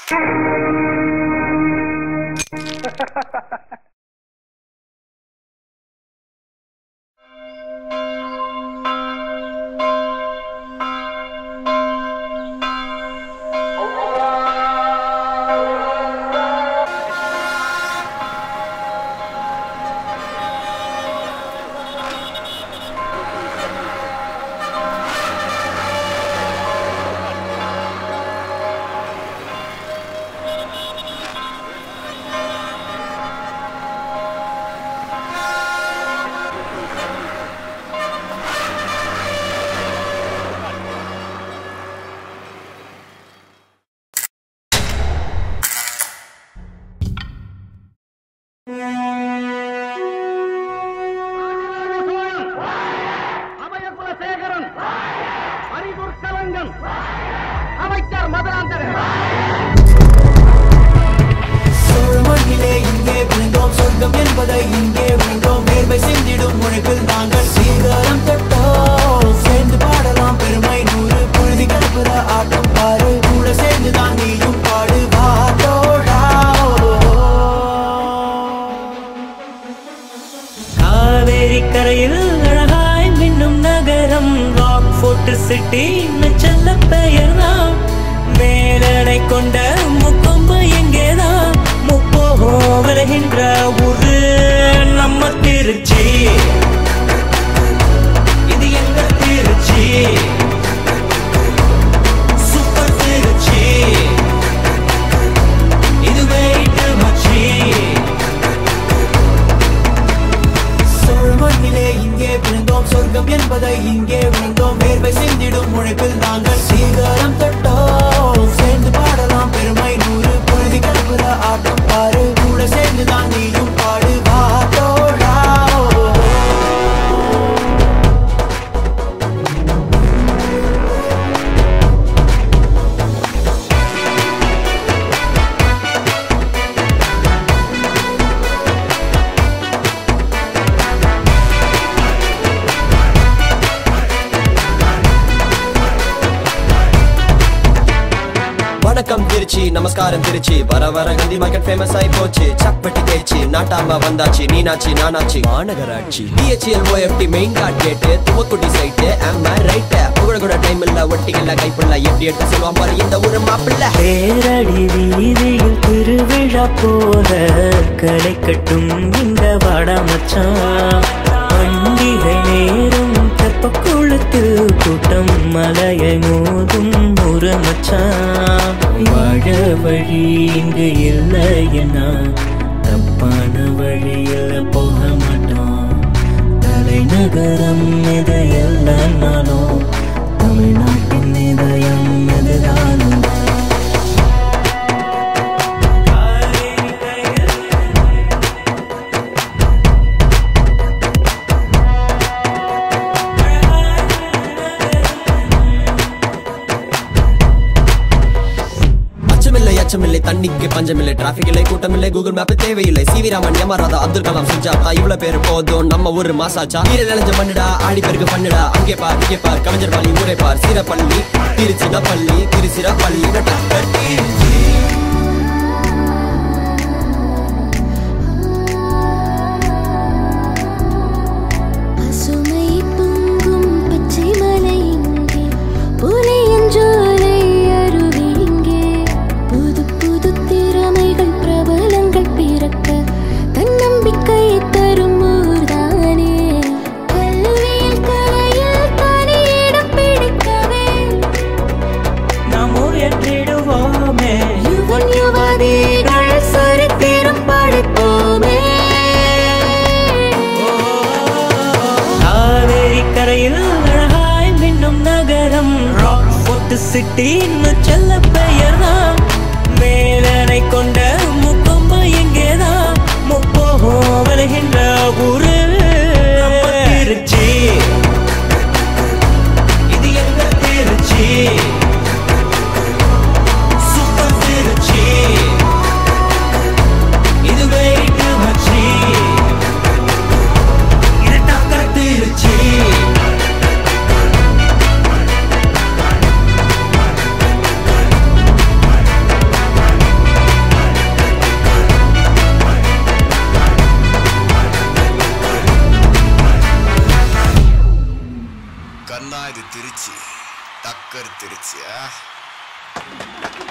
அபயகுலசேகரன் அறிவுற்கலங்கன் அமைச்சர் மதுராந்தகன் மண்ணிலே இங்கே விழுந்தோம் சொர்க்கம் என்பதை இங்கே விழுந்தோம் வேர்வை சிந்திடும் உழைப்பில் நாங்கள் சீதரம் தொட்டோம் சேர்ந்து பாடலாம் பெருமை நூறு புழுதி கிளப்புற ஆட்டம் பாரு கூட சேர்ந்து தான் நீயும் பாடு வாட்டோடா காவேரி கரையில் அழகாய் மின்னும் நகரம் ராக் ஃபோர்ட் சிட்டி செல்ல பெயர் தான் மேலடை கொண்ட முக்கொம்பு எங்கேதான் முப்போகம் வருகின்ற ஊரு நம்ம திருச்சி இது எங்க திருச்சி சூப்பர் திருச்சி இது வெயிட் மச்சி சோழ மண்ணிலே இங்கே பிறந்தோம் சொர்க்கம் என்பதை இங்கே விழுந்தோம் வேர்வை சிந்திடும் உழைப்பில் நாங்கள் சீகரம் தொட்டோம் சேர்ந்து பாடலாம் பெருமை நூறு பொழுதி கிளப்புற ஆட்டம் பாரு கூட சேர்ந்து தான் நீயும் பாடு வாட்டோடா வணக்கம் திருச்சி நமஸ்காரம் திருச்சி வர வர கந்தி மார்க்கெட் ஃபேமஸ் ஆயி போச்சு சப்பட்டி தேய்ச்சி நாட்டாம வந்தாச்சு நீனாச்சு நானாச்சு மாநகராட்சி டிஹெச்எல் ஓஎஃப்டி மெயின் கார்ட் கேட்டு துவக்குடி சைட்டு ஆமா ரைட் புகழ கூட டைம் இல்ல ஒட்டிக்கல்ல கைப்புள்ள எப்படி எடுத்து சொல்லுவான் பாரு இந்த ஊரு மாப்பிள்ள பேரடி வீதியில் திருவிழா போல களை கட்டும் இந்த வடமச்சான் பண்டிகை நேரம் தெப்ப குளத்தில் கூட்டம் மலையை மோதும் ஒரு மச்சான் வாழ வழி இங்கு இல்லையனா தப்பான வழியில் போக மாட்டோம் தலைநகரம் இது இல்லைனாலும் தமிழ்நாட்டின் இதயம் இதுதானும் அச்சமில்லை அச்சமில்லை தண்ணிக்கு பஞ்சமில்லை டிராபிக் இல்லை கூட்டமில்லை கூகுள் மேப் தேவையில்லை சிவி ராமன் யமராதா அப்துல் கலாம் சுஜாதா இவ்வளவு பேர் போதும் நம்ம ஊரு மாசாச்சா நீர நினைஞ்ச மண்ணுடா ஆடி பெருக்கு பண்ணுடா அங்கே பார் இங்கே பார் கவிஞர் பாலி ஊரே பார் சீரப்பள்ளி திருச்சினப்பள்ளி திருச்சிராப்பள்ளி திருச்சி பசுமை பொங்கும் பச்சை மலை இங்கே புலியஞ்சோலை அருவி இங்கே புது புது திறமைகள் பிரபலங்கள் பிறக்க தன்னம்பிக்கை தரும் ஊர்தானே கல்வியில் கலையில் தனியிடம் பிடிக்கவே நாம் உயர்த்திடுவோமே யுவன் யுவதிகள் சரித்திரம் படைப்போமே காவேரி கரையில் அழகாய் மின்னும் நகரம் ராக் ஃபோர்ட் சிட்டின்னு செல்ல பெயர்தான் மேலனை கொண்ட முக்கொம்பு எங்கேதான் முப்போகம் வருகின்ற ஊரு நம்ம திருச்சி இது எங்க திருச்சி சூப்பர் திருச்சி இது வெயிட் மச்சி இது டக்கர் திருச்சி பேர் திருச்சியா